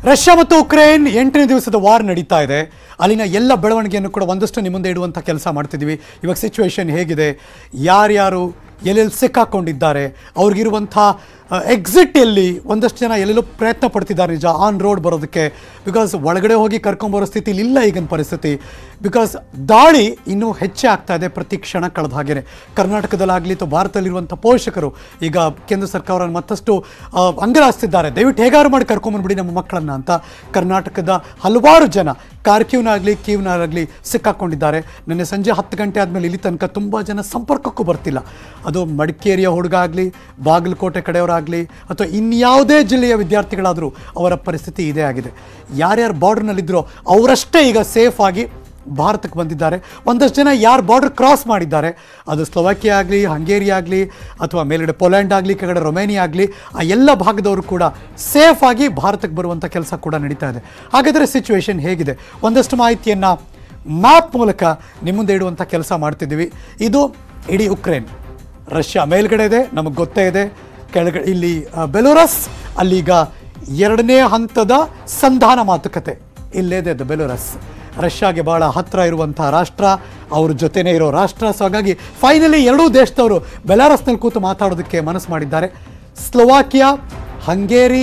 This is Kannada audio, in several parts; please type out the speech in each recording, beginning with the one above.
ರಷ್ಯಾ ಮತ್ತು ಉಕ್ರೇನ್ ಎಂಟನೇ ದಿವಸದ ವಾರ್ ನಡೀತಾ ಇದೆ ಅಲ್ಲಿನ ಎಲ್ಲ ಬೆಳವಣಿಗೆಯನ್ನು ಕೂಡ ಒಂದಷ್ಟು ನಿಮ್ಮ ಮುಂದೆ ಇಡುವಂಥ ಕೆಲಸ ಮಾಡ್ತಿದ್ದೀವಿ ಇವಾಗ ಸಿಚುವೇಶನ್ ಹೇಗಿದೆ ಯಾರ್ಯಾರು ಎಲ್ಲೆಲ್ಲಿ ಸಿಕ್ಕಾಕೊಂಡಿದ್ದಾರೆ ಅವ್ರಿಗಿರುವಂಥ ಎಕ್ಸಿಟ್ ಎಲ್ಲಿ ಒಂದಷ್ಟು ಜನ ಎಲ್ಲೆಲ್ಲೋ ಪ್ರಯತ್ನ ಪಡ್ತಿದ್ದಾರೆ ನಿಜ ಆನ್ ರೋಡ್ ಬರೋದಕ್ಕೆ ಬಿಕಾಸ್ ಒಳಗಡೆ ಹೋಗಿ ಕರ್ಕೊಂಬರೋ ಸ್ಥಿತಿಲಿ ಇಲ್ಲ ಈಗಿನ ಪರಿಸ್ಥಿತಿ ಬಿಕಾಸ್ ದಾಳಿ ಇನ್ನೂ ಹೆಚ್ಚೇ ಆಗ್ತಾ ಇದೆ ಪ್ರತಿ ಕ್ಷಣ ಕಳೆದ ಹಾಗೇನೆ ಕರ್ನಾಟಕದಲ್ಲಾಗಲಿ ಅಥವಾ ಭಾರತದಲ್ಲಿರುವಂಥ ಪೋಷಕರು ಈಗ ಕೇಂದ್ರ ಸರ್ಕಾರ ಮತ್ತಷ್ಟು ಆ, ಅಂಗಲಾಸ್ತಿದ್ದಾರೆ ದಯವಿಟ್ಟು ಹೇಗಾರು ಮಾಡಿ ಕರ್ಕೊಂಬಂದ್ಬಿಡಿ ನಮ್ಮ ಮಕ್ಕಳನ್ನ ಅಂತ ಕರ್ನಾಟಕದ ಹಲವಾರು ಜನ ಕಾರ್ಕ್ಯೂನಾಗಲಿ ಕೀವ್ನಾಗಲಿ ಸಿಕ್ಕಾಕೊಂಡಿದ್ದಾರೆ ನಿನ್ನೆ ಸಂಜೆ ಹತ್ತು ಗಂಟೆ ಆದಮೇಲೆ ಇಲ್ಲಿ ತನಕ ತುಂಬ ಜನ ಸಂಪರ್ಕಕ್ಕೂ ಬರ್ತಿಲ್ಲ ಅದು ಮಡಿಕೇರಿಯ ಹುಡುಗ ಆಗಲಿ ಬಾಗಲಕೋಟೆ ಕಡೆಯವರಾಗಲಿ ಅಥವಾ ಇನ್ಯಾವುದೇ ಜಿಲ್ಲೆಯ ವಿದ್ಯಾರ್ಥಿಗಳಾದರೂ ಅವರ ಪರಿಸ್ಥಿತಿ ಇದೇ ಆಗಿದೆ ಯಾರ್ಯಾರು ಬಾರ್ಡ್ರ್ನಲ್ಲಿದ್ದರೋ ಅವರಷ್ಟೇ ಈಗ ಸೇಫ್ ಆಗಿ ಭಾರತಕ್ಕೆ ಬಂದಿದ್ದಾರೆ ಒಂದಷ್ಟು ಜನ ಯಾರು ಬಾರ್ಡರ್ ಕ್ರಾಸ್ ಮಾಡಿದ್ದಾರೆ ಅದು ಸ್ಲೋವಾಕಿಯಾ ಆಗಲಿ ಹಂಗೇರಿ ಆಗಲಿ ಅಥವಾ ಮೇಲ್ಗಡೆ ಪೋಲ್ಯಾಂಡ್ ಆಗಲಿ ಕೆಳಗಡೆ ರೊಮೇನಿಯಾ ಆಗಲಿ ಆ ಎಲ್ಲ ಭಾಗದವರು ಕೂಡ ಸೇಫ್ ಆಗಿ ಭಾರತಕ್ಕೆ ಬರುವಂಥ ಕೆಲಸ ಕೂಡ ನಡೀತಾ ಇದೆ ಹಾಗಾದರೆ ಸಿಚುವೇಶನ್ ಹೇಗಿದೆ ಒಂದಷ್ಟು ಮಾಹಿತಿಯನ್ನು ಮ್ಯಾಪ್ ಮೂಲಕ ನಿಮ್ಮ ಮುಂದೆ ಇಡುವಂಥ ಕೆಲಸ ಮಾಡ್ತಿದ್ದೀವಿ ಇದು ಇಡೀ ಉಕ್ರೇನ್ ರಷ್ಯಾ ಮೇಲ್ಗಡೆ ಇದೆ ನಮಗೆ ಗೊತ್ತೇ ಇದೆ ಕೆಳಗಡೆ ಇಲ್ಲಿ ಆ, ಬೆಲೋರಸ್ ಅಲ್ಲೀಗ ಎರಡನೇ ಹಂತದ ಸಂಧಾನ ಮಾತುಕತೆ ಇಲ್ಲೇದೆ ಅದು ಬೆಲೋರಸ್ ರಷ್ಯಾಗೆ ಬಹಳ ಹತ್ತಿರ ಇರುವಂಥ ರಾಷ್ಟ್ರ ಅವ್ರ ಜೊತೆನೇ ಇರೋ ರಾಷ್ಟ್ರ ಸೊ ಹಾಗಾಗಿ ಫೈನಲಿ ಎರಡೂ ದೇಶದವರು ಬೆಲಾರಸ್ನಲ್ಲಿ ಕೂತು ಮಾತಾಡೋದಕ್ಕೆ ಮನಸ್ಸು ಮಾಡಿದ್ದಾರೆ ಸ್ಲೋವಾಕಿಯಾ ಹಂಗೇರಿ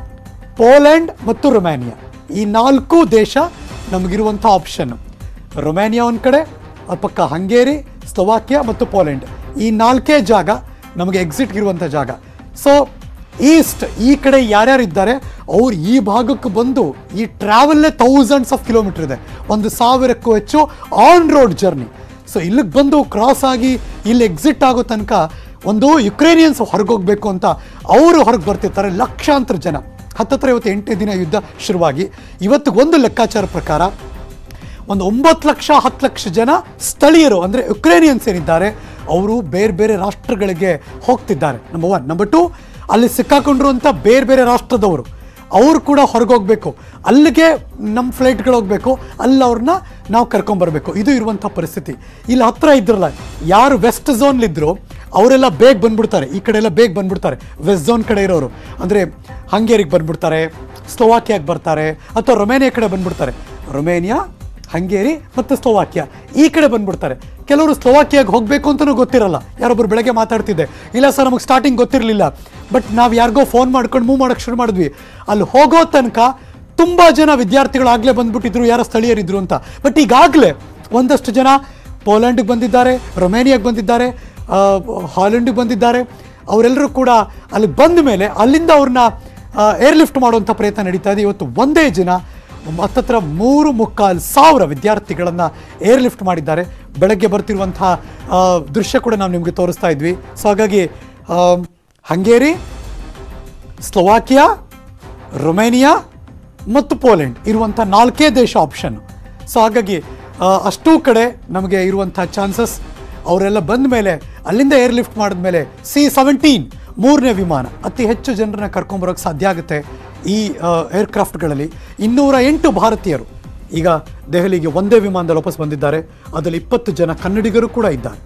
ಪೋಲೆಂಡ್ ಮತ್ತು ರೊಮ್ಯಾನಿಯಾ ಈ ನಾಲ್ಕು ದೇಶ ನಮಗಿರುವಂಥ ಆಪ್ಷನ್ ರೊಮ್ಯಾನಿಯಾ ಒಂದು ಕಡೆ ಅದ್ ಪಕ್ಕ ಹಂಗೇರಿ ಸ್ಲೋವಾಕಿಯಾ ಮತ್ತು ಪೋಲೆಂಡ್ ಈ ನಾಲ್ಕೇ ಜಾಗ ನಮಗೆ ಎಕ್ಸಿಟ್ ಇರುವಂಥ ಜಾಗ ಸೊ ಈಸ್ಟ್ ಈ ಕಡೆ ಯಾರ್ಯಾರು ಇದ್ದಾರೆ ಅವ್ರು ಈ ಭಾಗಕ್ಕೆ ಬಂದು ಈ ಟ್ರಾವೆಲ್ಲೇ ಥೌಸಂಡ್ಸ್ ಆಫ್ ಕಿಲೋಮೀಟರ್ ಇದೆ ಒಂದು ಸಾವಿರಕ್ಕೂ ಹೆಚ್ಚು ಆನ್ ರೋಡ್ ಜರ್ನಿ ಸೊ ಇಲ್ಲಿಗೆ ಬಂದು ಕ್ರಾಸ್ ಆಗಿ ಇಲ್ಲಿ ಎಕ್ಸಿಟ್ ಆಗೋ ತನಕ ಒಂದು ಯುಕ್ರೇನಿಯನ್ಸ್ ಹೊರಗೋಗ್ಬೇಕು ಅಂತ ಅವರು ಹೊರಗೆ ಬರ್ತಿರ್ತಾರೆ ಲಕ್ಷಾಂತರ ಜನ ಹತ್ತತ್ರ ಇವತ್ತು ಎಂಟನೇ ದಿನ ಯುದ್ಧ ಶುರುವಾಗಿ ಇವತ್ತಿಗೆ ಒಂದು ಲೆಕ್ಕಾಚಾರ ಪ್ರಕಾರ ಒಂದು ಒಂಬತ್ತು ಲಕ್ಷ ಹತ್ತು ಲಕ್ಷ ಜನ ಸ್ಥಳೀಯರು ಅಂದರೆ ಯುಕ್ರೇನಿಯನ್ಸ್ ಏನಿದ್ದಾರೆ ಅವರು ಬೇರೆ ಬೇರೆ ರಾಷ್ಟ್ರಗಳಿಗೆ ಹೋಗ್ತಿದ್ದಾರೆ ನಂಬರ್ ಒನ್ ನಂಬರ್ ಟು ಅಲ್ಲಿ ಸಿಕ್ಕಾಕೊಂಡಿರುವಂಥ ಬೇರೆ ಬೇರೆ ರಾಷ್ಟ್ರದವರು ಅವರು ಕೂಡ ಹೊರಗೋಗ್ಬೇಕು ಅಲ್ಲಿಗೆ ನಮ್ಮ ಫ್ಲೈಟ್ಗಳು ಹೋಗಬೇಕು ಅಲ್ಲಿ ಅವ್ರನ್ನ ನಾವು ಕರ್ಕೊಂಬರ್ಬೇಕು ಇದು ಇರುವಂಥ ಪರಿಸ್ಥಿತಿ ಇಲ್ಲಿ ಹತ್ರ ಇದ್ರಲ್ಲ ಯಾರು ವೆಸ್ಟ್ ಝೋನ್ಲಿದ್ರು ಅವರೆಲ್ಲ ಬೇಗ ಬಂದ್ಬಿಡ್ತಾರೆ ಈ ಕಡೆ ಎಲ್ಲ ಬೇಗ ಬಂದ್ಬಿಡ್ತಾರೆ ವೆಸ್ಟ್ ಝೋನ್ ಕಡೆ ಇರೋರು ಅಂದರೆ ಹಂಗೇರಿಗೆ ಬಂದ್ಬಿಡ್ತಾರೆ ಸ್ಲೋವಾಕಿಯಾಗೆ ಬರ್ತಾರೆ ಅಥವಾ ರೊಮೇನಿಯಾ ಕಡೆ ಬಂದ್ಬಿಡ್ತಾರೆ ರೊಮೇನಿಯಾ ಹಂಗೇರಿ ಮತ್ತು ಸ್ಲೋವಾಕಿಯಾ ಈ ಕಡೆ ಬಂದ್ಬಿಡ್ತಾರೆ ಕೆಲವರು ಸ್ಲೋವಾಕಿಯಾಗೆ ಹೋಗಬೇಕು ಅಂತಲೂ ಗೊತ್ತಿರಲ್ಲ ಯಾರೊಬ್ಬರು ಬೆಳಗ್ಗೆ ಮಾತಾಡ್ತಿದ್ದೆ ಇಲ್ಲ ಸರ್ ನಮಗೆ ಸ್ಟಾರ್ಟಿಂಗ್ ಗೊತ್ತಿರಲಿಲ್ಲ ಬಟ್ ನಾವು ಯಾರಿಗೋ ಫೋನ್ ಮಾಡ್ಕೊಂಡು ಮೂವ್ ಮಾಡೋಕ್ಕೆ ಶುರು ಮಾಡಿದ್ವಿ ಅಲ್ಲಿ ಹೋಗೋ ತನಕ ತುಂಬ ಜನ ವಿದ್ಯಾರ್ಥಿಗಳು ಆಗಲೇ ಬಂದ್ಬಿಟ್ಟಿದ್ರು ಯಾರೋ ಸ್ಥಳೀಯರಿದ್ರು ಅಂತ ಬಟ್ ಈಗಾಗಲೇ ಒಂದಷ್ಟು ಜನ ಪೋಲೆಂಡಿಗೆ ಬಂದಿದ್ದಾರೆ ರೊಮೇನಿಯಾಗೆ ಬಂದಿದ್ದಾರೆ ಹಾಲೆಂಡಿಗೆ ಬಂದಿದ್ದಾರೆ ಅವರೆಲ್ಲರೂ ಕೂಡ ಅಲ್ಲಿ ಬಂದ ಮೇಲೆ ಅಲ್ಲಿಂದ ಅವ್ರನ್ನ ಏರ್ಲಿಫ್ಟ್ ಮಾಡುವಂಥ ಪ್ರಯತ್ನ ನಡೀತಾ ಇದೆ ಇವತ್ತು ಒಂದೇ ದಿನ ಹತ್ತತ್ರ ಮೂರು ಮುಕ್ಕಾಲು ಸಾವಿರ ವಿದ್ಯಾರ್ಥಿಗಳನ್ನು ಏರ್ಲಿಫ್ಟ್ ಮಾಡಿದ್ದಾರೆ ಬೆಳಗ್ಗೆ ಬರ್ತಿರುವಂತಹ ಆ, ದೃಶ್ಯ ಕೂಡ ನಾವು ನಿಮಗೆ ತೋರಿಸ್ತಾ ಇದ್ವಿ ಸೊ ಹಾಗಾಗಿ ಆ, ಹಂಗೇರಿ ಸ್ಲೋವಾಕಿಯಾ ರೊಮೇನಿಯಾ ಮತ್ತು ಪೋಲೆಂಡ್ ಇರುವಂಥ ನಾಲ್ಕೇ ದೇಶ ಆಪ್ಷನ್ ಸೊ ಹಾಗಾಗಿ ಆ, ಅಷ್ಟೂ ಕಡೆ ನಮಗೆ ಇರುವಂಥ ಚಾನ್ಸಸ್ ಅವರೆಲ್ಲ ಬಂದ ಮೇಲೆ ಅಲ್ಲಿಂದ ಏರ್ ಲಿಫ್ಟ್ ಮಾಡಿದ್ಮೇಲೆ ಸಿ ಸೆವೆಂಟೀನ್ ಮೂರನೇ ವಿಮಾನ ಅತಿ ಹೆಚ್ಚು ಜನರನ್ನ ಕರ್ಕೊಂಬರೋಕ್ಕೆ ಸಾಧ್ಯ ಆಗುತ್ತೆ ಈ ಏರ್ಕ್ರಾಫ್ಟ್ಗಳಲ್ಲಿ ಇನ್ನೂರ ಎಂಟು ಭಾರತೀಯರು ಈಗ ದೆಹಲಿಗೆ ಒಂದೇ ವಿಮಾನದಲ್ಲಿ ವಾಪಸ್ ಬಂದಿದ್ದಾರೆ ಅದರಲ್ಲಿ ಇಪ್ಪತ್ತು ಜನ ಕನ್ನಡಿಗರು ಕೂಡ ಇದ್ದಾರೆ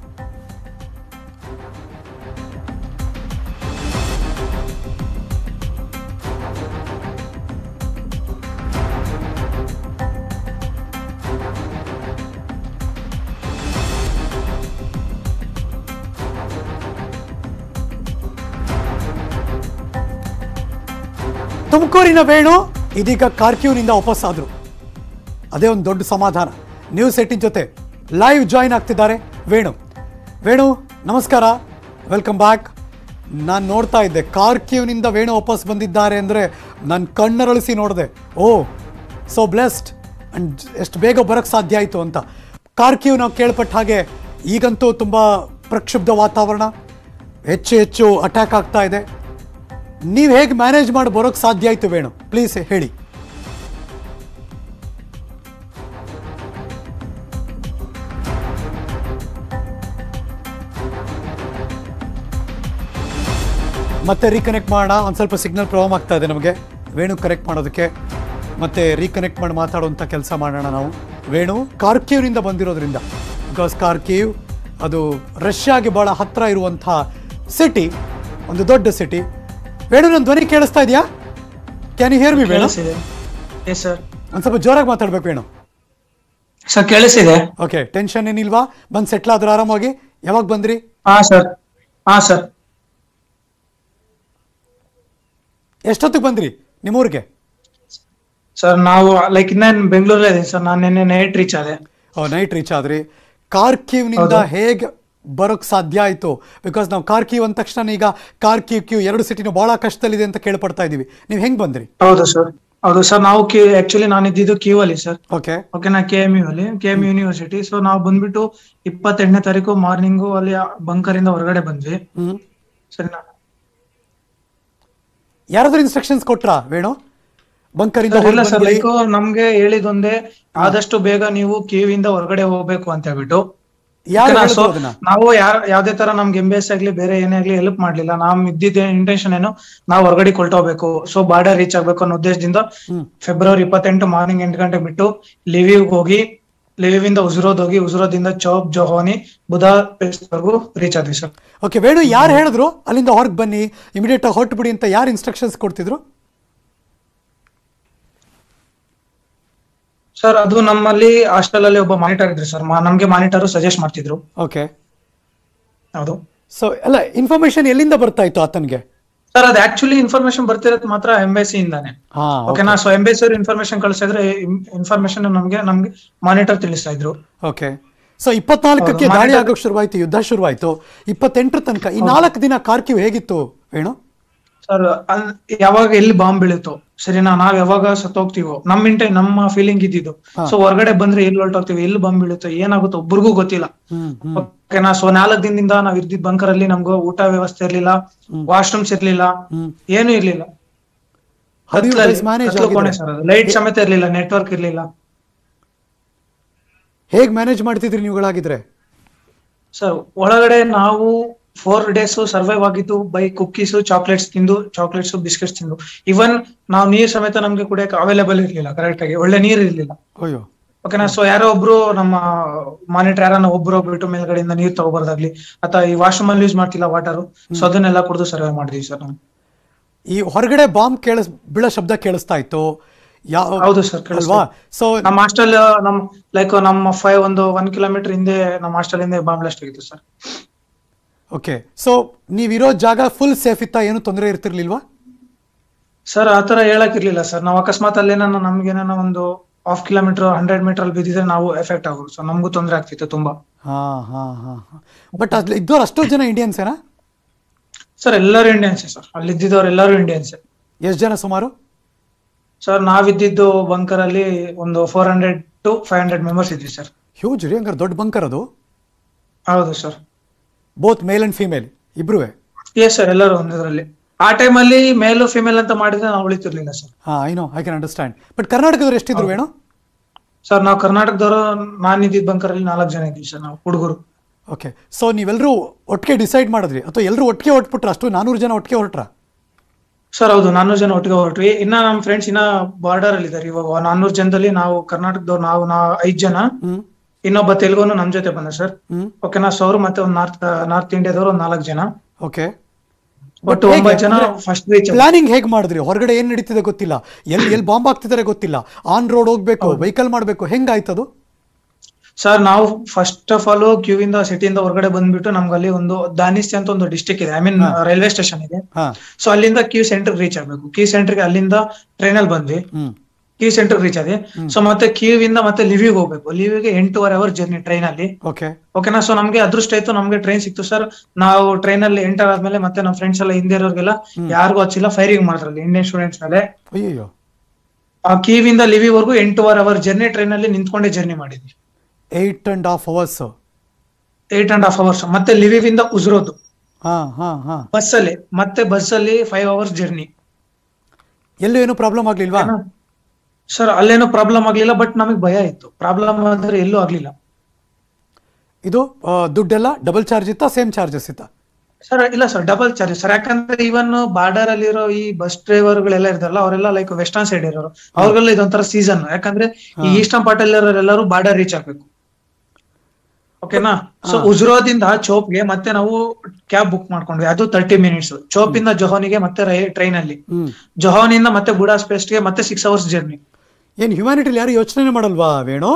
ತುಮಕೂರಿನ ವೇಣು ಇದೀಗ ಕಾರ್ಕ್ಯೂನಿಂದ ವಾಪಸ್ ಆದರು ಅದೇ ಒಂದು ದೊಡ್ಡ ಸಮಾಧಾನ ನ್ಯೂಸ್ ಏಟಿನ್ ಜೊತೆ ಲೈವ್ ಜಾಯಿನ್ ಆಗ್ತಿದ್ದಾರೆ ವೇಣು ವೇಣು ನಮಸ್ಕಾರ ವೆಲ್ಕಮ್ ಬ್ಯಾಕ್ ನಾನು ನೋಡ್ತಾ ಇದ್ದೆ ಕಾರ್ಕ್ಯೂನಿಂದ ವೇಣು ವಾಪಸ್ ಬಂದಿದ್ದಾರೆ ಅಂದರೆ ನಾನು ಕಣ್ಣರಳಿಸಿ ನೋಡಿದೆ ಓ ಸೊ ಬ್ಲೆಸ್ಡ್ ಆ್ಯಂಡ್ ಎಷ್ಟು ಬೇಗ ಬರೋಕ್ಕೆ ಸಾಧ್ಯ ಆಯಿತು ಅಂತ ಕಾರ್ಕ್ಯೂ ನಾವು ಕೇಳ್ಪಟ್ಟ ಹಾಗೆ ಈಗಂತೂ ತುಂಬ ಪ್ರಕ್ಷುಬ್ಧ ವಾತಾವರಣ ಹೆಚ್ಚು ಹೆಚ್ಚು ಅಟ್ಯಾಕ್ ಆಗ್ತಾ ಇದೆ ನೀವು ಹೇಗೆ ಮ್ಯಾನೇಜ್ ಮಾಡಿ ಬರೋಕ್ಕೆ ಸಾಧ್ಯ ಆಯಿತು ವೇಣು ಪ್ಲೀಸ್ ಹೇಳಿ ಮತ್ತೆ ರೀಕನೆಕ್ಟ್ ಮಾಡೋಣ ಒಂದು ಸ್ವಲ್ಪ ಸಿಗ್ನಲ್ ಪ್ರಾಬ್ಲಮ್ ಆಗ್ತಾ ಇದೆ ನಮಗೆ ವೇಣು ಕನೆಕ್ಟ್ ಮಾಡೋದಕ್ಕೆ ಮತ್ತೆ ರೀಕನೆಕ್ಟ್ ಮಾಡಿ ಮಾತಾಡುವಂಥ ಕೆಲಸ ಮಾಡೋಣ ನಾವು ವೇಣು ಕಾರ್ಕೀವ್ನಿಂದ ಬಂದಿರೋದ್ರಿಂದ ಬಿಕಾಸ್ ಕಾರ್ಕೀವ್ ಅದು ರಷ್ಯಾಗೆ ಭಾಳ ಹತ್ತಿರ ಇರುವಂಥ ಸಿಟಿ ಒಂದು ದೊಡ್ಡ ಸಿಟಿ ವೇಣು ನನ್ನ ಧ್ವನಿ ಕೇಳಿಸ್ತಾ ಇದೆಯಾ can you hear me Venu ಕೇಳಿಸಿದೆ ಎಸ್ ಸರ್ ಒಂದು ಸ್ವಲ್ಪ ಜೋರಾಗಿ ಮಾತಾಡ್ಬೇಕು ವೇಣು ಸರ್ ಕೇಳಿಸಿದೆ ಓಕೆ ಟೆನ್ಷನ್ ಏನಿಲ್ವಾ ಬಂದು ಸೆಟ್ಲ್ ಆದ್ರೆ ಆರಾಮಾಗಿ ಯಾವಾಗ ಬಂದ್ರಿ ಹಾ ಸರ್ ಹಾ ಸರ್ ಎಷ್ಟೊತ್ತಿಗೆ ಬಂದ್ರಿ ನಿಮ್ಮೂರಿಗೆ ಸರ್ ನಾವು ಲೈಕ್ ಇನ್ನೇನು ಬೆಂಗಳೂರಲ್ಲೇ ಇದೀನಿ ಸರ್ ನಾನು ನಿನ್ನೆ ನೈಟ್ ರೀಚ್ ಆದೆ ನೈಟ್ ರೀಚ್ ಆದ್ರಿ ಕಾರ್ಕಿವ್ನಿಂದ ಹೇಗೆ ಬರೋಕ್ ಸಾಧ್ಯ ಆಯ್ತು ಬಿಕಾಸ್ ನಾವು ಕಾರ್ಕಿವ್ ಅಂದ ತಕ್ಷಣ ಈಗ ಕಾರ್ಕಿವ್ ಕ್ಯೂ ಎರಡು ಸಿಟಿನೂ ಬಹಳ ಕಷ್ಟದಲ್ಲಿದೆ ಅಂತ ಕೇಳ್ಪಡ್ತಾ ಇದೀವಿ ನೀವು ಹೆಂಗ್ ಬಂದ್ರಿ ಹೌದು ಸರ್ ಹೌದು ಸರ್ ನಾವು ಕ್ಯೂ ಆಕ್ಚುಲಿ ನಾನು ಇದ್ದಿದ್ದು ಕ್ಯೂ ಅಲ್ಲಿ ಸರ್ ಓಕೆ ಓಕೆನಾ ಕೆ ಎಂ ಯು ಅಲ್ಲಿ ಕೆ ಎಂ ಯೂನಿವರ್ಸಿಟಿ ಸೊ ನಾವು ಬಂದ್ಬಿಟ್ಟು ಇಪ್ಪತ್ತೆಂಟನೇ ತಾರೀಕು ಮಾರ್ನಿಂಗು ಅಲ್ಲಿ ಬಂಕರ್ ಇಂದ ಹೊರಗಡೆ ಬಂದ್ವಿ ಹ್ಮ್ ಸರಿನಾ ಯಾರಾದ್ರೂ ಇನ್ಸ್ಟ್ರಕ್ಷನ್ಸ್ ಕೊಟ್ರಾ ವೇಣು ಬಂಕರಿಂದ ಸರ್, ಇಲ್ಲ ಸರ್ ಹೊರಗೆ ಲೈಕ್ ನಮ್ಗೆ ಹೇಳಿದೊಂದೇ ಆದಷ್ಟು ಬೇಗ ನೀವು ಕ್ಯೂ ಇಂದ ಹೊರಗಡೆ ಹೋಗ್ಬೇಕು ಅಂತ ಹೇಳ್ಬಿಟ್ಟು ಯಾರು ಓಕೆನಾ? ಹೇಳಿದ್ರು So, ಅದನ್ನ ನಾವು ಯಾರ ಯಾವ್ದೇ ತರ ನಮ್ಗೆ ಎಂ ಬಿ ಎಸ್ ಆಗ್ಲಿ ಬೇರೆ ಏನೇ ಆಗ್ಲಿ ಹೆಲ್ಪ್ ಮಾಡ್ಲಿಲ್ಲ ನಮ್ ಇದ್ದಿದ್ದ ಇಂಟೆನ್ಷನ್ ಏನು ನಾವು ಹೊರಗಡೆ ಕೊಲ್ಟೋಗ್ಬೇಕು ಸೊ ಬಾರ್ಡರ್ ರೀಚ್ ಆಗ್ಬೇಕು ಅನ್ನೋ ಉದ್ದೇಶದಿಂದ ಹ್ಮ್. ಫೆಬ್ರವರಿ ಇಪ್ಪತ್ತೆಂಟು ಮಾರ್ನಿಂಗ್ ಎಂಟು ಗಂಟೆಗೆ ಬಿಟ್ಟು ಲಿವಿವ್ ಹೋಗಿ ಲಿವಿವ್ ಇಂದ ಉಸ್ರೋದ್ ಹೋಗಿ ಉಸ್ರೋದಿಂದ ಚೌಕ್ ಜೊಹೋನಿ ಬುಧಾಪೆಸ್ಟ್ವರೆಗೂ ರೀಚ್ ಆದ್ವಿ ಸರ್ ಓಕೆ ವೇಣು ಯಾರು ಹೇಳಿದ್ರು ಅಲ್ಲಿಂದ ಹೊರಗೆ ಬನ್ನಿ ಇಮಿಡಿಯೇಟ್ ಆಗಿ ಹೊರಟು ಬಿಡಿ ಅಂತ ಯಾರು ಇನ್ಸ್ಟ್ರಕ್ಷನ್ಸ್ ಕೊಡ್ತಿದ್ರು ಸರ್ ಅದು ನಮ್ಮಲ್ಲಿ ಹಾಸ್ಟೆಲ್ ಅಲ್ಲಿ ಒಬ್ಬ ಮಾನಿಟರ್ ಇದ್ರು ಸರ್ ನಮ್ಗೆ ಮಾನಿಟರ್ ಸಜೆಸ್ಟ್ ಮಾಡ್ತಿದ್ರು ಓಕೆ ಹೌದು ಸೊ ಅಲ್ಲ ಇನ್ಫಾರ್ಮೇಶನ್ ಎಲ್ಲಿಂದ ಬರ್ತಾ ಇತ್ತು ಆತನಿಗೆ ಸರ್ ಅದು ಆಕ್ಚುಲಿ ಇನ್ಫಾರ್ಮೇಶನ್ ಬರ್ತಿರೋದು ಮಾತ್ರ ಎಂಬೆಸಿ ಇಂದಾನೆ ಹಾ ಓಕೆನಾ ಸೊ ಎಂಬೆಸಿ ಅವ್ರು ಇನ್ಫಾರ್ಮೇಶನ್ ಕಳಿಸಿದ್ರೆ ಇನ್ಫಾರ್ಮೇಶನ್ ನಮ್ಗೆ ನಮ್ಗೆ ಮಾನಿಟರ್ ತಿಳಿಸ್ತಾ ಇದ್ರು ಓಕೆ ಸೊ ಇಪ್ಪತ್ನಾಲ್ಕಕ್ಕೆ ಹೌದು, ದಾಳಿ monitor- ಆಗೋಕ್ ಶುರುವಾಯ್ತು ಯುದ್ಧ ಶುರುವಾಯ್ತು ಇಪ್ಪತ್ತೆಂಟರ ತನಕ ಈ ನಾಲ್ಕು ದಿನ ಕಾರ್ಕ್ಯೂ ಹೇಗಿತ್ತು ವೇಣು ಸರ್ ಯಾವಾಗ ಎಲ್ಲಿ ಬಾಂಬ್ ಬೀಳುತ್ತೋ ಸರಿನಾ ನಾವ್ ಯಾವಾಗ ಸತ್ತೋಗ್ತೀವೋ ನಮ್ ಇಂಟೆ ನಮ್ಮ ಫೀಲಿಂಗ್ ಇದ್ದಿದ್ದು ಸೊ ಹೊರಗಡೆ ಬಂದ್ರೆ ಎಲ್ಲಿ ಹೊರಟೋಗ್ತೀವಿ ಎಲ್ಲಿ ಬಾಂಬ್ ಬೀಳುತ್ತೋ ಏನಾಗುತ್ತೋ ಒಬ್ರಿಗೂ ಗೊತ್ತಿಲ್ಲ ಹ್ಮ್ ಹ್ಮ್ ಓಕೆನಾ ಸೊ ನಾಲ್ಕು ದಿನದಿಂದ ನಾವ್ ಇರ್ದಿದ್ ಬಂಕರ್ ಅಲ್ಲಿ ನಮ್ಗೆ ಊಟ ವ್ಯವಸ್ಥೆ ಇರ್ಲಿಲ್ಲ ವಾಶ್ರೂಮ್ಸ್ ಇರ್ಲಿಲ್ಲ ಹ್ಮ್ ಏನು ಇರ್ಲಿಲ್ಲ How do you guys manage ಆಗಿದ್ರೆ? ಲೈಟ್ ಸಮೇತ ಇರ್ಲಿಲ್ಲ ನೆಟ್ವರ್ಕ್ ಇರ್ಲಿಲ್ಲ ಹೇಗ್ ಮ್ಯಾನೇಜ್ ಮಾಡ್ತಿದ್ರಿ ನೀವುಗಳಾಗಿದ್ರೆ ಸರ್ ಒಳಗಡೆ ನಾವು ಫೋರ್ ಡೇಸ್ ಸರ್ವೈವ್ ಆಗಿದ್ದು ಬೈ ಕುಕ್ಕೀಸ್ ಚಾಕ್ಲೇಟ್ಸ್ ತಿಂದು ಚಾಕ್ಲೇಟ್ಸ್ ಬಿಸ್ಕೆಟ್ಸ್ ತಿಂದು ಇವನ್ ನಾವು ನೀರ್ ಸಮೇತ ನಮ್ಗೆ ಕುಡಿಯಕ್ಕೆ ಅವೈಲೇಬಲ್ ಇರ್ಲಿಲ್ಲ ಕರೆಕ್ಟ್ ಆಗಿ ಒಳ್ಳೆ ನೀರ್ ಇರ್ಲಿಲ್ಲ ಅಯ್ಯೋ ಓಕೆನಾ ಸೊ ಯಾರೋ ಒಬ್ರು ನಮ್ಮ ಮಾನಿಟರ್ ಯಾರನ್ನ ಒಬ್ರು ಹೋಗ್ಬಿಟ್ಟು ಮೇಲ್ಗಡೆಯಿಂದ ನೀರ್ ತಗೋಬಾರ್ದಾಗ್ಲಿ ಅಥವಾ ಈ ವಾಶ್ರೂಮ್ ಅಲ್ಲಿ ಯೂಸ್ ಮಾಡ್ತಿಲ್ಲ ವಾಟರ್ ಸೊ ಅದನ್ನೆಲ್ಲ ಕುಡಿದು ಸರ್ವೈವ್ ಮಾಡಿದ್ವಿ ಸರ್ ನಾವು ಈ ಹೊರಗಡೆ ಬಾಂಬ್ ಕೇಳಿಸ್ ಬೀಳೋ ಶಬ್ದ ಕೇಳಿಸ್ತಾ ಇತ್ತು ಯಾವ ಹೌದು ಸರ್ ಅಲ್ವಾ ಸೊ ನಮ್ಮ ಹಾಸ್ಟೆಲ್ ನಮ್ ಲೈಕ್ ನಮ್ಮ ಫೈವ್ ಒಂದು ಒನ್ ಕಿಲೋಮೀಟರ್ ಹಿಂದೆ ನಮ್ಮ ಹಾಸ್ಟೆಲ್ ಹಿಂದೆ ಬಾಂಬ್ ಬ್ಲಾಸ್ಟ್ ಆಗಿತ್ತು ಸರ್ ಓಕೆ ಸೊ ನೀವಿರೋ ಜಾಗ ಫುಲ್ ಸೇಫ್ ಇತ್ತಾ ಏನು ತೊಂದರೆ ಇರ್ತಿರ್ಲಿಲ್ವಾ ಸರ್ ಆತರ ಹೇಳಕ್ ಇರ್ಲಿಲ್ಲ ಸರ್ ನಾವು ಅಕಸ್ಮಾತ್ ಅಲ್ಲೇನ ನಮ್ಗೇನ ಒಂದು ಹಾಫ್ ಕಿಲೋಮೀಟರ್ ಹಂಡ್ರೆಡ್ ಮೀಟರ್ ಅಲ್ಲಿ ಬಿದ್ದಿದ್ರೆ ನಾವು ಎಫೆಕ್ಟ್ ಆಗೋದು ಸೊ ನಮಗೂ ತೊಂದರೆ ಆಗ್ತಿತ್ತು ತುಂಬಾ ಹಾ ಹಾ ಹಾ ಬಟ್ ಅಲ್ಲಿ ಇದ್ದವ್ರು ಅಷ್ಟೋ ಜನ ಇಂಡಿಯನ್ಸ್ ಏನಾ ಸರ್ ಎಲ್ಲರೂ ಇಂಡಿಯನ್ಸ್ ಸರ್ ಅಲ್ಲಿ ಇದ್ದಿದ್ದವ್ರು ಎಲ್ಲರೂ ಇಂಡಿಯನ್ಸ್ ಎಷ್ಟು ಜನ ಸುಮಾರು ಸರ್ ನಾವಿದ್ದಿದ್ದು ಬಂಕರ್ ಅಲ್ಲಿ ಒಂದು four hundred to five hundred members ಇದ್ವಿ ಸರ್ ಹ್ಯೂಜ್ ರೀ ಹಂಗಾರೆ ದೊಡ್ಡ ಬಂಕರ್ ಅದು ಹೌದು sir both male and female ಇಬ್ರು ಎಸ್ ಸರ್ ಎಲ್ಲರೂ ಒಂದರಲ್ಲಿ ಆ ಟೈಮ್ ಅಲ್ಲಿ ಮೇಲು ಫಿಮೇಲ್ ಅಂತ ಮಾಡಿದ್ರೆ ನಾವು ಉಳಿತಿರ್ಲಿಲ್ಲ ಸರ್ ಹಾ I know I can understand but ಕರ್ನಾಟಕದವ್ರು ಎಷ್ಟಿದ್ರು ವೇಣು ಸರ್ ನಾವು ಕರ್ನಾಟಕದವರು ನಾನು ಇದ್ದಿದ್ದ ಬಂಕರ್ ಅಲ್ಲಿ ನಾಲ್ಕು ಜನ ಇದ್ವಿ ಸರ್ ನಾವು ಹುಡುಗರು ಓಕೆ ಸೊ ನೀವೆಲ್ಲರೂ ಒಟ್ಟಿಗೆ ಡಿಸೈಡ್ ಮಾಡಿದ್ರಿ ಅಥವಾ ಎಲ್ಲರೂ ಒಟ್ಟಿಗೆ ಹೊಟ್ಬಿಟ್ರ ಅಷ್ಟು ನಾನೂರು ಜನ ಒಟ್ಟಿಗೆ ಹೊರಟ್ರ ಸರ್ ಹೌದು ನಾನ್ನೂರು ಜನ ಒಟ್ಟಿಗೆ ಹೊರಟ್ವಿ ಇನ್ನ ನಮ್ಮ ಫ್ರೆಂಡ್ಸ್ ಇನ್ನ ಬಾರ್ಡರ್ ಅಲ್ಲಿ ಇದಾರೆ ಇವಾಗ ನಾನ್ನೂರು ಜನದಲ್ಲಿ ನಾವು ಕರ್ನಾಟಕದವ್ರು ನಾವು ನಾ ಐದ್ ಜನ ಹ್ಮ್ ಇನ್ನೊಬ್ಬ ತೆಲುಗುನು ನಮ್ ಜೊತೆ ಬಂದ ಸರ್ ಹ್ಮ್ ಓಕೆನಾ ಸೊ ಅವರು ಮತ್ತೆ ಒಂದು ನಾರ್ತ್ ನಾರ್ತ್ ಇಂಡಿಯಾದವರು ಒಂದು ನಾಲ್ಕು ಜನ ಓಕೆ ಒಟ್ಟು ಒಂಬತ್ತು ಜನ ಫಸ್ಟ್ ರೀಚ್ ಪ್ಲಾನಿಂಗ್ ಹೇಗ್ ಮಾಡಿದ್ರಿ ಹೊರಗಡೆ ಏನ್ ನಡೀತಿದೆ ಗೊತ್ತಿಲ್ಲ ಎಲ್ಲಿ ಎಲ್ಲಿ ಬಾಂಬ್ ಆಗ್ತಿದ್ದಾರೆ ಗೊತ್ತಿಲ್ಲ ಆನ್ ರೋಡ್ ಹೋಗ್ಬೇಕು ವೆಹಿಕಲ್ ಮಾಡ್ಬೇಕು ಹೆಂಗಾಯ್ತದು ಸರ್ ನಾವು ಫಸ್ಟ್ ಆಫ್ ಆಲ್ ಕ್ಯೂ ಇಂದ ಸಿಟಿಯಿಂದ ಹೊರಗಡೆ ಬಂದ್ಬಿಟ್ಟು ನಮ್ಗೆ ಅಲ್ಲಿ ಒಂದು ದಾನಿಸ್ತಿ ಅಂತ ಒಂದು ಡಿಸ್ಟಿಕ್ ಇದೆ ಐ ಮೀನ್ ರೈಲ್ವೆ ಸ್ಟೇಷನ್ ಇದೆ ಹಾ ಸೊ ಅಲ್ಲಿಂದ ಕ್ಯೂ ಸೆಂಟರ್ ರೀಚ್ ಆಗ್ಬೇಕು ಕ್ಯೂ ಸೆಂಟರ್ಗೆ ಅಲ್ಲಿಂದ ಟ್ರೈನ್ ಅಲ್ಲಿ ಬಂದ್ವಿ ಹ್ಮ್ ಕ್ಯೂ ಸೆಂಟರ್ ರೀಚ್ ಆದ್ವಿ ಸೊ ಮತ್ತೆ ಕ್ಯೂ ಇಂದ ಮತ್ತೆ ಲಿವಿಗೆ ಹೋಗ್ಬೇಕು ಲಿವಿಗೆ ಎಂಟೂವರೆ ಅವರ್ ಜರ್ನಿ ಟ್ರೈನ್ ಅಲ್ಲಿ ಓಕೆ ಓಕೆನಾ ಸೊ ನಮ್ಗೆ ಅದೃಷ್ಟ ಇತ್ತು ನಮ್ಗೆ ಟ್ರೈನ್ ಸಿಕ್ತು ಸರ್ ನಾವು ಟ್ರೈನ್ ಅಲ್ಲಿ ಎಂಟರ್ ಆದ್ಮೇಲೆ ಮತ್ತೆ ನಮ್ಮ ಫ್ರೆಂಡ್ಸ್ ಎಲ್ಲ ಹಿಂದೆ ಇರೋರ್ಗೆಲ್ಲ ಯಾರಿಗೂ ಹಚ್ಚಿಲ್ಲ ಫೈರಿಂಗ್ ಮಾಡಿದ್ರಲ್ಲಿ ಇಂಡಿಯನ್ ಸ್ಟೂಡೆಂಟ್ಸ್ ಮೇಲೆ ಅಯ್ಯೋ ಆ ಕೀವಿಂದ ಲಿವಿವರೆಗೂ ಎಂಟೂವರೆ ಅವರ್ ಜರ್ನಿ ಟ್ರೈನ್ ಅಲ್ಲಿ ನಿಂತ್ಕೊಂಡೇ ಜರ್ನಿ ಮಾಡಿದ್ವಿ eight and half hours eight and half hours ಮತ್ತೆ ಲಿವಿವಿಂದ ಉಜ್ರೋದು ಹಾ ಹಾ ಹಾ ಬಸ್ ಅಲ್ಲಿ ಮತ್ತೆ ಬಸ್ ಅಲ್ಲಿ ಫೈವ್ ಅವರ್ಸ್ ಜರ್ನಿ ಎಲ್ಲೂ ಏನು ಪ್ರಾಬ್ಲಮ್ ಆಗ್ಲಿಲ್ವಾ ಸರ್ ಅಲ್ಲೇನೋ ಪ್ರಾಬ್ಲಮ್ ಆಗ್ಲಿಲ್ಲ ಬಟ್ ನಮಗೆ ಭಯ ಇತ್ತು ಪ್ರಾಬ್ಲಮ್ ಅಂದ್ರೆ ಎಲ್ಲೂ ಆಗ್ಲಿಲ್ಲ ಇದು ಆ, ದುಡ್ಡೆಲ್ಲ ಡಬಲ್ ಚಾರ್ಜ್ ಇತ್ತಾ ಸೇಮ್ ಚಾರ್ಜಸ್ ಇತ್ತಾ ಸರ್ ಇಲ್ಲ ಸರ್ ಡಬಲ್ ಚಾರ್ಜ್ ಸರ್ ಯಾಕಂದ್ರೆ ಇವನ್ ಬಾರ್ಡರ್ ಅಲ್ಲಿರೋ ಈ ಬಸ್ ಡ್ರೈವರ್ ಗಳೆಲ್ಲ ಇರ್ತಾರಲ್ಲ ಅವರೆಲ್ಲ ಲೈಕ್ ವೆಸ್ಟರ್ನ್ ಸೈಡ್ ಇರೋರು ಅವ್ರಿಗೆಲ್ಲ ಇದೊಂಥರ ಸೀಸನ್ ಯಾಕಂದ್ರೆ ಈ ಈಸ್ಟರ್ನ್ ಪಾರ್ಟ್ ಎಲ್ಲರೂ ಬಾರ್ಡರ್ ರೀಚ್ ಆಗ್ಬೇಕು ಓಕೆನಾ ಸೊ ಉಜ್ರೋದಿಂದ ಚೋಪ್ಗೆ ಮತ್ತೆ ನಾವು ಕ್ಯಾಬ್ ಬುಕ್ ಮಾಡ್ಕೊಂಡ್ವಿ ಅದು ತರ್ಟಿ ಮಿನಿಟ್ಸ್ ಚೋಪಿಂದ ಜೊಹಾನಿಗೆ ಮತ್ತೆ ಟ್ರೈನ್ ಅಲ್ಲಿ ಹ್ಮ್ ಜೊಹಾನಿಂದ ಮತ್ತೆ ಬುಡಾಸ್ ಪೇಸ್ಟ್ಗೆ ಮತ್ತೆ ಸಿಕ್ಸ್ ಅವರ್ಸ್ ಜರ್ನಿ ಏನು ಹ್ಯುಮ್ಯಾನಿಟಿಲಿ ಯಾರು ಯೋಚನೆ ಮಾಡಲ್ವಾ ವೇಣು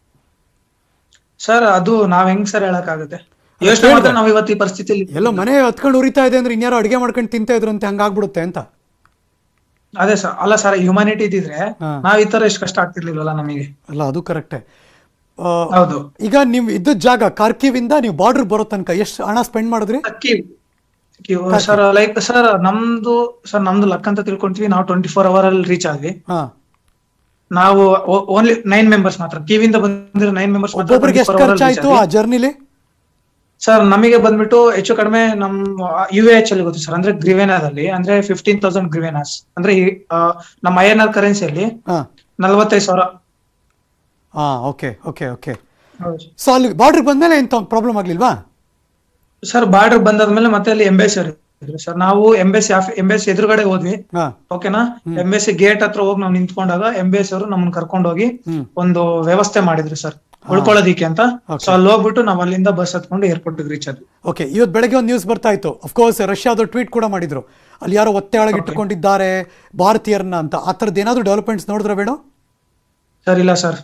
ಸರ್ ಅದು ನಾವ್ ಹೆಂಗ್ ಸರ್ ಹೇಳಕ್ಕಾಗುತ್ತೆ ಯೋಚನೆ ಮಾಡಿದ್ರೆ ನಾವ್ ಇವತ್ತು ಈ ಪರಿಸ್ಥಿತಿಯಲ್ಲಿ ಎಲ್ಲೋ ಮನೆ ಹತ್ಕೊಂಡು ಉರಿತಾ ಇದೆ ಅಂದ್ರೆ ಇನ್ಯಾರೋ ಅಡುಗೆ ಮಾಡ್ಕೊಂಡು ತಿಂತಾ ಇದ್ರಂತೆ ಹಂಗಾಗ್ಬಿಡುತ್ತೆ ಅಂತ ಅದೇ ಸರ್ ಅಲ್ಲ ಸರ್ ಹ್ಯುಮ್ಯಾನಿಟಿ ಇದ್ದಿದ್ರೆ ಹಾ. ನಾವ್ ಈ ತರ ಎಷ್ಟು ಕಷ್ಟ ಆಗ್ತಿರ್ಲಿಲ್ವಲ್ಲ ನಮಗೆ ಅಲ್ಲ ಅದು ಕರೆಕ್ಟೇ ಹೌದು ಈಗ ನೀವು ಇದ್ದ ಜಾಗ ಕಾರ್ಕಿವಿಂದ ನೀವು ಬಾರ್ಡರ್ ಬರೋ ತನಕ ಎಷ್ಟು ಹಣ ಸ್ಪೆಂಡ್ ಮಾಡಿದ್ರಿ ಸರ್ ಲೈಕ್ ಸರ್ ನಮ್ದು ಸರ್ ನಮ್ದು ಲಕ್ ಅಂತ ತಿಳ್ಕೊಂತೀವಿ ನಾವು ಟ್ವೆಂಟಿ ಫೋರ್ ಅವರ್ ಅಲ್ಲಿ ರೀಚ್ ಆದ್ವಿ ಹಾ ನಾವು ಓನ್ಲಿ ನೈನ್ ಮೆಂಬರ್ಸ್ ಮಾತ್ರ ಕಿವಿಂದ ಬಂದಿರೋ ನೈನ್ ಮೆಂಬರ್ಸ್ ಮಾತ್ರ ಒಬ್ಬೊಬ್ರಿಗೆ ಎಷ್ಟು ಖರ್ಚಾಯ್ತು ಆ ಜರ್ನಿಲಿ ಸರ್ ನಮಗೆ ಬಂದ್ಬಿಟ್ಟು ಹೆಚ್ಚು ಕಡಿಮೆ ನಮ್ ಯು ಎಚ್ ಅಲ್ಲಿ ಗೊತ್ತು ಸರ್ ಅಂದ್ರೆ ಗ್ರಿವೆನಾದಲ್ಲಿ ಅಂದ್ರೆ ಫಿಫ್ಟೀನ್ ತೌಸಂಡ್ ಗ್ರಿವೆನಾಸ್ ಅಂದ್ರೆ ಈ, ಆ, ನಮ್ಮ ಐ ಎನ್ ಆರ್ ಕರೆನ್ಸಿಯಲ್ಲಿ ಹಾ ನಲ್ವತ್ತೈದು ಸಾವಿರ ಹಾ ಓಕೆ ಓಕೆ ಓಕೆ ಸೊ ಅಲ್ಲಿ ಬಾರ್ಡರ್ ಬಂದ್ಮೇಲೆ ಎಂತ ಪ್ರಾಬ್ಲಮ್ ಆಗ್ಲಿಲ್ವಾ ಸರ್ ಬಾರ್ಡರ್ ಬಂದಾದ್ಮೇಲೆ ಮತ್ತೆ ಅಲ್ಲಿ ಎಂಬೆಸಿ ಇದ್ರು ಸರ್ ನಾವು ಎಂಬೆಸಿ ಎಂಬೆಸಿ ಎದುರುಗಡೆ ಹೋದ್ವಿ ಹಾ ಓಕೆನಾ ಎಂಬೆಸಿ ಗೇಟ್ ಹತ್ರ ಹೋಗಿ ನಾವು ನಿಂತ್ಕೊಂಡಾಗ ಎಂಬೆಸಿ ಅವರು ನಮ್ಮನ್ನ ಕರ್ಕೊಂಡು ಹೋಗಿ ಹ್ಮ್ ಒಂದು ವ್ಯವಸ್ಥೆ ಮಾಡಿದ್ರು ಸರ್ ಉಳ್ಕೊಳ್ಳೋದಿಕ್ಕೆ ಅಂತ ಸೊ ಅಲ್ಲಿ ಹೋಗ್ಬಿಟ್ಟು ನಾವು ಅಲ್ಲಿಂದ ಬಸ್ ಹತ್ಕೊಂಡು ಏರ್ಪೋರ್ಟ್ ರೀಚ್ ಆದ್ವಿ ಓಕೆ ಇವತ್ತು ಬೆಳಗ್ಗೆ ಒಂದು ನ್ಯೂಸ್ ಬರ್ತಾ ಇತ್ತು ಅಫ್ಕೋರ್ಸ್ ರಷ್ಯಾದ ಟ್ವೀಟ್ ಕೂಡ ಮಾಡಿದ್ರು ಅಲ್ಲಿ ಯಾರೋ ಒತ್ತೆ ಒಳಗೆ ಇಟ್ಟುಕೊಂಡಿದ್ದಾರೆ ಭಾರತೀಯರನ್ನ ಅಂತ ಆ ಥರದ್ದು ಏನಾದರೂ ಡೆವಲಪ್ಮೆಂಟ್ಸ್ ನೋಡಿದ್ರೆ ಬೇಡ ಸರ್ ಇಲ್ಲ ಸರ್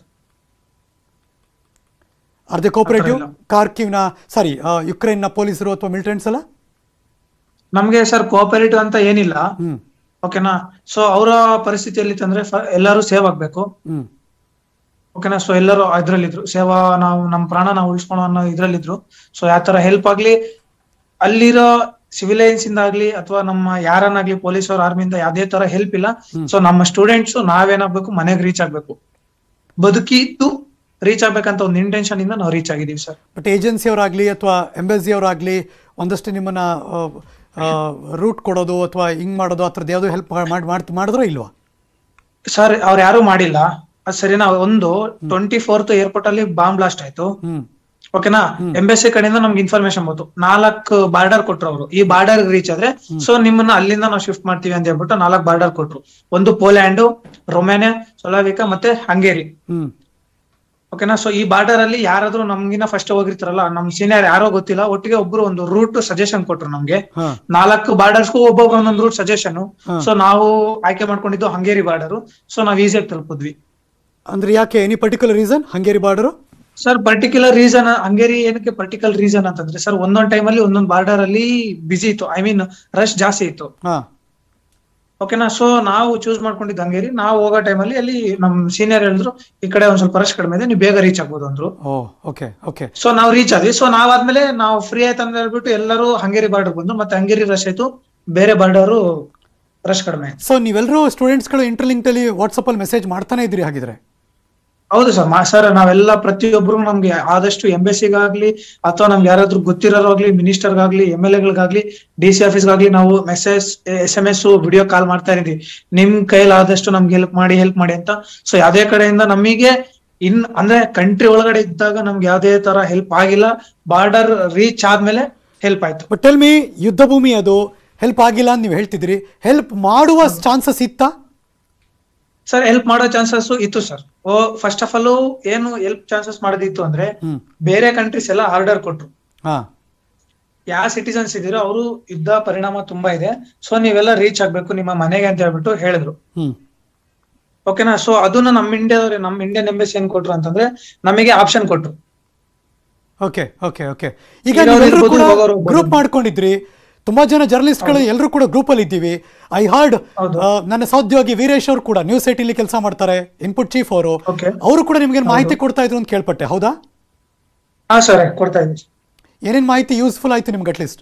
ಆರ್ ದೇ ಕೋಪರೇಟಿವ್ ಇಲ್ಲ. ಕಾರ್ಕಿವ್ನ ಸಾರಿ ಯುಕ್ರೇನ್ನ ಪೊಲೀಸರು ಅಥವಾ ಮಿಲಿಟೆಂಟ್ಸ್ ಅಲ್ಲ ನಮ್ಗೆ ಸರ್ ಕೋಆಪರೇಟಿವ್ ಅಂತ ಏನಿಲ್ಲ ಹ್ಮ್ ಓಕೆನಾ ಸೊ ಅವರ ಪರಿಸ್ಥಿತಿಯಲ್ಲಿ ತಂದ್ರೆ ಫ- ಎಲ್ಲರೂ ಸೇವ್ ಆಗ್ಬೇಕು ಹ್ಮ್ ಓಕೆನಾ ಸೊ ಎಲ್ಲರೂ ಇದ್ರಲ್ಲಿದ್ರು ಸೇವಾ ನಾವು ನಮ್ಮ ಪ್ರಾಣ ನಾವು ಉಳಿಸ್ಕೊಳ್ಳೋ ಅನ್ನೋ ಇದ್ರಲ್ಲಿದ್ರು ಸೊ ಯಾವ ತರ ಹೆಲ್ಪ್ ಆಗ್ಲಿ ಅಲ್ಲಿರೋ ಸಿವಿಲಿಯನ್ಸ್ ಇಂದ ಆಗ್ಲಿ ಅಥವಾ ನಮ್ಮ ಯಾರನ್ನಾಗ್ಲಿ ಪೊಲೀಸ್ ಅವ್ರ ಆರ್ಮಿಯಿಂದ ಯಾವ್ದೇ ತರ ಹೆಲ್ಪ್ ಇಲ್ಲ ಸೊ ನಮ್ಮ ಸ್ಟೂಡೆಂಟ್ಸ್ ನಾವೇನಾಗ್ಬೇಕು ಮನೆಗೆ ರೀಚ್ ಆಗ್ಬೇಕು ಬದುಕಿದ್ದು ರೀಚ್ ಆಗ್ಬೇಕಂತ ಒಂದು ಇಂಟೆನ್ಷನ್ ಇಂದ ನಾವು ರೀಚ್ ಆಗಿದೀವಿ ಸರ್ ಬಟ್ ಏಜೆನ್ಸಿಯವರಾಗಲಿ ಅಥವಾ ಎಂಬಸಿಯವರಾಗಲಿ ಒಂದಷ್ಟು ನಿಮ್ಮನ್ನ ರೂಟ್ ಕೊಡೋದು ಅಥವಾ ಹಿಂಗ್ ಮಾಡೋದು ಆ ಥರದ್ದು ಯಾವುದೋ ಹೆಲ್ಪ್ ಮಾಡಿ ಮಾಡ್ತ ಮಾಡಿದ್ರೋ ಇಲ್ವಾ ಸರ್ ಅವ್ರು ಯಾರು ಮಾಡಿಲ್ಲ ಅದ್ ಸರಿನಾ ಒಂದು ಟ್ವೆಂಟಿ ಫೋರ್ತ್ ಏರ್ಪೋರ್ಟ್ ಅಲ್ಲಿ ಬಾಂಬ್ ಬ್ಲಾಸ್ಟ್ ಆಯ್ತು ಹ್ಮ್ ಓಕೆನಾ ಎಂಬೆಸಿ ಕಡೆಯಿಂದ ನಮ್ಗೆ ಇನ್ಫಾರ್ಮೇಶನ್ ಬಂತು ನಾಲ್ಕು ಬಾರ್ಡರ್ ಕೊಟ್ರು ಅವರು ಈ ಬಾರ್ಡರ್ ರೀಚ್ ಆದ್ರೆ ಸೊ ನಿಮ್ಮನ್ನ ಅಲ್ಲಿಂದ ನಾವು ಶಿಫ್ಟ್ ಮಾಡ್ತೀವಿ ಅಂತ ಹೇಳ್ಬಿಟ್ಟು ನಾಲ್ಕು ಬಾರ್ಡರ್ ಕೊಟ್ರು ಒಂದು ಪೋಲ್ಯಾಂಡ್ ರೊಮೇನಿಯಾ ಸೊಲಾವಿಕಾ ಮತ್ತೆ ಹಂಗೇರಿ ಹ್ಮ್ ಓಕೆನಾ ಸೊ ಈ ಬಾರ್ಡರ್ ಅಲ್ಲಿ ಯಾರಾದ್ರೂ ನಮ್ಗಿನ ಫಸ್ಟ್ ಹೋಗಿರ್ತಾರಲ್ಲ ನಮ್ ಸೀನಿಯರ್ ಯಾರೋ ಗೊತ್ತಿಲ್ಲ ಒಟ್ಟಿಗೆ ಒಬ್ರು ಒಂದು ರೂಟ್ ಸಜೆಷನ್ ಕೊಟ್ರು ನಮ್ಗೆ ಹಾ ನಾಲ್ಕು ಬಾರ್ಡರ್ಸ್ಗೂ ಒಬ್ಬೊಬ್ರು ಒಂದೊಂದು ರೂಟ್ ಸಜೆಷನ್ ಹಾ. ಸೊ ನಾವು ಆಯ್ಕೆ ಮಾಡ್ಕೊಂಡಿದ್ದು ಹಂಗೇರಿ ಬಾರ್ಡರ್ ಸೊ ನಾವ್ ಈಸಿಯಾಗಿ ತಲುಪಿದ್ವಿ ಅಂದ್ರೆ ಯಾಕೆ any particular reason Hungary border sir particular reason Hungary ಏನಕ್ಕೆ ಪರ್ಟಿಕ್ಯುಲರ್ ರೀಸನ್ ಅಂತಂದ್ರೆ ಸರ್ ಒಂದೊಂದ್ ಟೈಮ್ ಅಲ್ಲಿ ಒಂದೊಂದ್ ಬಾರ್ಡರ್ ಅಲ್ಲಿ ಬಿಸಿ ಇತ್ತು ಐ ಮೀನ್ ರಶ್ ಜಾಸ್ತಿ ಇತ್ತು ಹಾ ಓಕೆನಾ ಸೊ ನಾವು ಚೂಸ್ ಮಾಡ್ಕೊಂಡಿದ್ದು ಹಂಗೇರಿ ನಾವು ಹೋಗೋ time ಅಲ್ಲಿ ಅಲ್ಲಿ ನಮ್ ಸೀನಿಯರ್ ಹೇಳಿದ್ರು ಈ ಕಡೆ ಒಂದ್ ಸ್ವಲ್ಪ ರಶ್ ಕಡಿಮೆ ಇದೆ ನೀವು ಬೇಗ ರೀಚ್ ಆಗ್ಬೋದು ಅಂದ್ರು ಓ ಓಕೆ ಓಕೆ ಸೊ ನಾವು ರೀಚ್ ಆದ್ವಿ ಸೊ ನಾವಾದ್ಮೇಲೆ ನಾವು ಫ್ರೀ ಆಯ್ತು ಅಂತ ಹೇಳ್ಬಿಟ್ಟು ಎಲ್ಲರೂ ಹಂಗೇರಿ ಬಾರ್ಡರ್ ಬಂದು ಮತ್ತೆ ಹಂಗೇರಿ ರಶ್ ಆಯ್ತು ಬೇರೆ ಬಾರ್ಡರ್ ರಶ್ ಕಡಿಮೆ ಆಯ್ತು ಸೊ ನೀವೆಲ್ಲರೂ ಸ್ಟೂಡೆಂಟ್ಸ್ಗಳು ಇಂಟರ್ಲಿಂಕ್ ಅಲ್ಲಿ ವಾಟ್ಸಪ್ ಅಲ್ಲಿ ಮೆಸೇಜ್ ಮಾಡ್ತಾನೆ ಇದ್ರಿ ಹಾಗಿದ್ರೆ ಹೌದು ಸರ್ ಮಾ ಸರ್ ನಾವೆಲ್ಲ ಪ್ರತಿಯೊಬ್ರು ನಮ್ಗೆ ಆದಷ್ಟು ಎಂಬೆಸಿಗಾಗ್ಲಿ ಅಥವಾ ನಮ್ಗೆ ಯಾರಾದ್ರೂ ಗೊತ್ತಿರೋರಾಗ್ಲಿ ಮಿನಿಸ್ಟರ್ಗಾಗ್ಲಿ ಎಂ ಎಲ್ ಎಗಳಿಗಾಗ್ಲಿ ಡಿ ಸಿ ಆಫೀಸ್ಗಾಗ್ಲಿ ನಾವು message S M S video call ಮಾಡ್ತಾ ಇದೀವಿ ನಿಮ್ ಕೈಲಾದಷ್ಟು ನಮ್ಗೆ ಹೆಲ್ಪ್ ಮಾಡಿ ಹೆಲ್ಪ್ ಮಾಡಿ ಅಂತ ಸೊ ಯಾವ್ದೇ ಕಡೆಯಿಂದ ನಮಗೆ ಇನ್ ಅಂದ್ರೆ ಕಂಟ್ರಿ ಒಳಗಡೆ ಇದ್ದಾಗ ನಮ್ಗೆ ಯಾವ್ದೇ ತರ ಹೆಲ್ಪ್ ಆಗಿಲ್ಲ ಬಾರ್ಡರ್ ರೀಚ್ ಆದ್ಮೇಲೆ ಹೆಲ್ಪ್ ಆಯ್ತು ಬಟ್ ಟೆಲ್ ಮಿ ಯುದ್ಧ ಭೂಮಿ ಅದು ಹೆಲ್ಪ್ ಆಗಿಲ್ಲ ಅಂತ ನೀವು ಹೇಳ್ತಿದ್ರಿ ಹೆಲ್ಪ್ ಮಾಡುವ ಚಾನ್ಸಸ್ ಇತ್ತಾ ಸರ್ ಹೆಲ್ಪ್ ಮಾಡೋ ಚಾನ್ಸಸ್ ಇತ್ತು sir oh first of all ಏನು ಹೆಲ್ಪ್ ಚಾನ್ಸಸ್ ಮಾಡೋದಿತ್ತು ಅಂದ್ರೆ ಹ್ಮ್ ಬೇರೆ ಕಂಟ್ರೀಸ್ ಎಲ್ಲ ಆರ್ಡರ್ ಕೊಟ್ರು ಹಾ ಯಾವ ಸಿಟಿಸನ್ಸ್ ಇದೀರೋ ಅವರು ಯುದ್ಧ ಪರಿಣಾಮ ತುಂಬಾ ಇದೆ ಸೊ ನೀವೆಲ್ಲ ರೀಚ್ ಆಗ್ಬೇಕು ನಿಮ್ಮ ಮನೆಗೆ ಅಂತ ಹೇಳ್ಬಿಟ್ಟು ಹೇಳಿದ್ರು ಹ್ಮ್ ಓಕೆನಾ ಸೊ ಅದನ್ನ ನಮ್ಮ ಇಂಡಿಯಾದವ್ರೆ ನಮ್ಮ ಇಂಡಿಯನ್ ಎಂಬಸಿ ಏನ್ ಕೊಟ್ರು ಅಂತಂದ್ರೆ ನಮಗೆ ಆಪ್ಷನ್ ಕೊಟ್ರು ಓಕೆ ಓಕೆ ಓಕೆ ಈಗ ಇರೋರು ನೀವೆಲ್ಲರೂ ಇರ್ಬೋದು, ಕೂಡ ಹೋಗೋರು ಹೋಗ್ಬೋದು. ಗ್ರೂಪ್ ಮಾಡ್ಕೊಂಡಿದ್ರಿ ತುಂಬಾ ಜನ ಜರ್ನಲಿಸ್ಟ್ಗಳು ಎಲ್ಲರೂ ಕೂಡ ಗ್ರೂಪ್ ಅಲ್ಲಿ ಇದ್ದೀವಿ ಐ ಹಾರ್ಡ್ ಹೌದು. ನನ್ನ ಸಹೋದ್ಯೋಗಿ ವೀರೇಶ್ ಅವರು ಕೂಡ ನ್ಯೂಸ್ ಏಟಿಲಿ ಕೆಲಸ ಮಾಡ್ತಾರೆ ಇನ್ಪುಟ್ ಚೀಫ್ ಅವರು ಓಕೆ ಅವರು ಕೂಡ ನಿಮ್ಗೆ ಮಾಹಿತಿ ಕೊಡ್ತಾ ಇದ್ರು ಅಂತ ಕೇಳ್ಪಟ್ಟೆ ಹೌದಾ ಹಾ ಸರ್ ಕೊಡ್ತಾ ಇದ್ದೀನಿ ಏನೇನ್ ಮಾಹಿತಿ ಯೂಸ್ಫುಲ್ ಆಯ್ತು ನಿಮ್ಗೆ ಅಟ್ಲೀಸ್ಟ್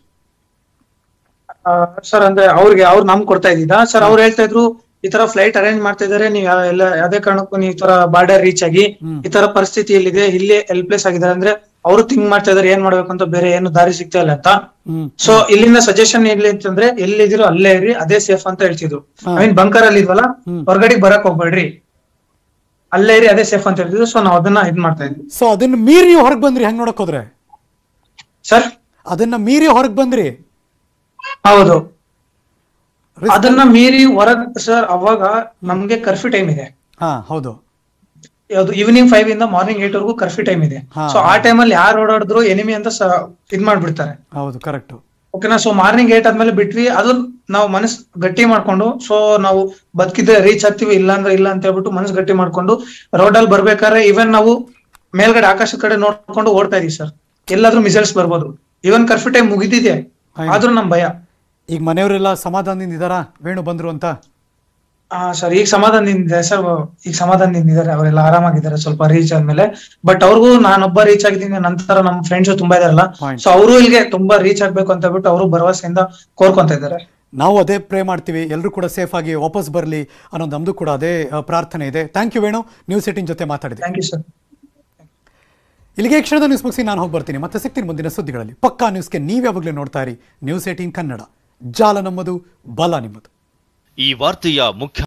ಸರ್ ಅಂದ್ರೆ ಅವ್ರಿಗೆ ಅವ್ರು ನಮ್ಗೆ ಕೊಡ್ತಾ ಇದ್ದಿದ್ದ ಸರ್ ಅವ್ರು ಹೇಳ್ತಾ ಇದ್ರು ಈ ತರ ಫ್ಲೈಟ್ ಅರೇಂಜ್ ಮಾಡ್ತಾ ಇದಾರೆ ನೀವು ಯಾ- ಎಲ್ಲ ಯಾವ್ದೇ ಕಾರಣಕ್ಕೂ ನೀವು ಈ ತರ ಬಾರ್ಡರ್ ರೀಚ್ ಆಗಿ ಹ್ಮ್. ಈ ತರ ಪರಿಸ್ಥಿತಿ ಇಲ್ಲಿದೆ ಇಲ್ಲೇ ಹೆಲ್ಪ್ಲೆಸ್ ಆಗಿದ್ದಾರೆ ಅಂದ್ರೆ ಅವರು ಥಿಂಕ್ ಮಾಡ್ತಾ ಇದಾರೆ ಏನ್ ಮಾಡ್ಬೇಕು ಅಂತ ಬೇರೆ ಏನು ದಾರಿ ಸಿಗ್ತಾ ಇಲ್ಲ ಅಂತ ಹ್ಮ್ ಸೊ ಇಲ್ಲಿಂದ ಸಜೆಷನ್ ಎಲ್ಲಿ ಅಂತಂದ್ರೆ ಎಲ್ಲಿದಿರೋ ಅಲ್ಲೇ ಇರಿ ಅದೇ ಸೇಫ್ ಅಂತ ಹೇಳ್ತಿದ್ರು ಐ ಮೀನ್ ಬಂಕರ್ ಅಲ್ಲಿ ಇದ್ವಲ್ಲ ಹ್ಮ್. ಹೊರಗಡೆ ಬರಕ್ ಹೋಗ್ಬೇಡ್ರಿ ಅಲ್ಲೇ ಇರಿ ಅದೇ ಸೇಫ್ ಅಂತ ಹೇಳ್ತಿದ್ರು ಸೊ ನಾವ್ ಅದನ್ನ ಇದ್ ಮಾಡ್ತಾ ಇದ್ವಿ ಸೊ ಅದನ್ನ ಮೀರಿ ನೀವು ಹೊರಗೆ ಬಂದ್ರಿ ಹೆಂಗ್ ನೋಡಕ್ ಹೋದ್ರೆ ಸರ್ ಅದನ್ನ ಮೀರಿ ಹೊರಗೆ ಬಂದ್ರಿ ಹೌದು Risk- ಅದನ್ನ ಮೀರಿ ಹೊರಗ್ ಸರ್ ಅವಾಗ ನಮ್ಗೆ ಕರ್ಫ್ಯೂ ಟೈಮ್ ಇದೆ ಹಾ ಹೌದು ಯಾವ್ದು ಈವ್ನಿಂಗ್ ಫೈವ್ ಇಂದ ಮಾರ್ನಿಂಗ್ ಏಟ್ ವರೆಗೂ ಕರ್ಫ್ಯೂ ಟೈಮ್ ಇದೆ ಹಾ. ಸೊ ಆ ಟೈಮಲ್ಲಿ ಯಾರು ಓಡಾಡಿದ್ರು ಎನಿಮಿ ಅಂತ ಸ- ಇದ್ ಮಾಡ್ಬಿಡ್ತಾರೆ ಹೌದು ಕರೆಕ್ಟ್ ಓಕೆನಾ ಸೊ ಮಾರ್ನಿಂಗ್ ಏಟ್ ಆದ್ಮೇಲೆ ಬಿಟ್ವಿ ಅದು ನಾವು ಮನಸ್ ಗಟ್ಟಿ ಮಾಡ್ಕೊಂಡು ಸೊ ನಾವು ಬದುಕಿದ್ರೆ ರೀಚ್ ಆಗ್ತೀವಿ ಇಲ್ಲ ಅಂದ್ರೆ ಇಲ್ಲ ಅಂತ ಹೇಳ್ಬಿಟ್ಟು ಮನಸ್ ಗಟ್ಟಿ ಮಾಡ್ಕೊಂಡು ರೋಡ್ ಅಲ್ಲಿ ಬರ್ಬೇಕಾದ್ರೆ ಇವನ್ ನಾವು ಮೇಲ್ಗಡೆ ಆಕಾಶದ ಕಡೆ ನೋಡ್ಕೊಂಡು ಓಡ್ತಾ ಇದೀವಿ ಸರ್ ಎಲ್ಲಾದ್ರೂ ಮಿಸೈಲ್ಸ್ ಬರ್ಬೋದು ಇವನ್ ಕರ್ಫ್ಯೂ ಟೈಮ್ ಮುಗಿದಿದೆ ಆದ್ರೂ ನಮ್ ಭಯ ಈಗ ಮನೆಯವರೆಲ್ಲ ಸಮಾಧಾನದಿಂದ ಇದ್ದಾರಾ ವೇಣು ಬಂದ್ರು ಅಂತ ಆ ಸರ್ ಈಗ ಸಮಾಧಾನದಿಂದ ಇದೆ ಸರ್ ಈಗ ಸಮಾಧಾನದಿಂದ ಇದಾರೆ ಅವರೆಲ್ಲ ಆರಾಮಾಗಿದ್ದಾರೆ ಸ್ವಲ್ಪ ರೀಚ್ ಆದ್ಮೇಲೆ ಬಟ್ ಅವ್ರಿಗೂ ನಾನೊಬ್ಬ ರೀಚ್ ಆಗಿದ್ದೀನಿ ನಂತರ ನಮ್ಮ ಫ್ರೆಂಡ್ಸ್ ತುಂಬಾ ಇದಾರಲ್ಲ Point. ಸೊ ಅವರು ಇಲ್ಲಿಗೆ ತುಂಬಾ ರೀಚ್ ಆಗ್ಬೇಕು ಅಂತ ಬಿಟ್ಟು ಅವರು ಭರವಸೆಯಿಂದ ಕೋರ್ಕೊಂತ ಇದ್ದಾರೆ ನಾವು ಅದೇ ಪ್ರೇ ಮಾಡ್ತೀವಿ ಎಲ್ಲರೂ ಕೂಡ ಸೇಫ್ ಆಗಿ ವಾಪಸ್ ಬರಲಿ ಅನ್ನೋದು ನಮ್ದು ಕೂಡ ಅದೇ ಆ, ಪ್ರಾರ್ಥನೆ ಇದೆ thank you Venu news eighteen ಜೊತೆ ಮಾತಾಡಿದೆ ಥ್ಯಾಂಕ್ ಯು ಸರ್ ಇಲ್ಲಿಗೆ ಈ ಕ್ಷಣದ ನ್ಯೂಸ್ ಮುಗಿಸಿ ನಾನು ಹೋಗಿ ಬರ್ತೀನಿ ಮತ್ತೆ ಸಿಗ್ತೀನಿ ಮುಂದಿನ ಸುದ್ದಿಗಳಲ್ಲಿ ಪಕ್ಕಾ ನ್ಯೂಸ್ಗೆ ನೀವು ಯಾವಾಗಲೂ ನೋಡ್ತಾ ಇರಿ ನ್ಯೂಸ್ ಏಟೀನ್ ಕನ್ನಡ ಜಾಲ ನಮ್ಮದು ಬಲ ನಿಮ್ಮದು ಈ ವಾರ್ತೆಯ ಮುಖ್ಯ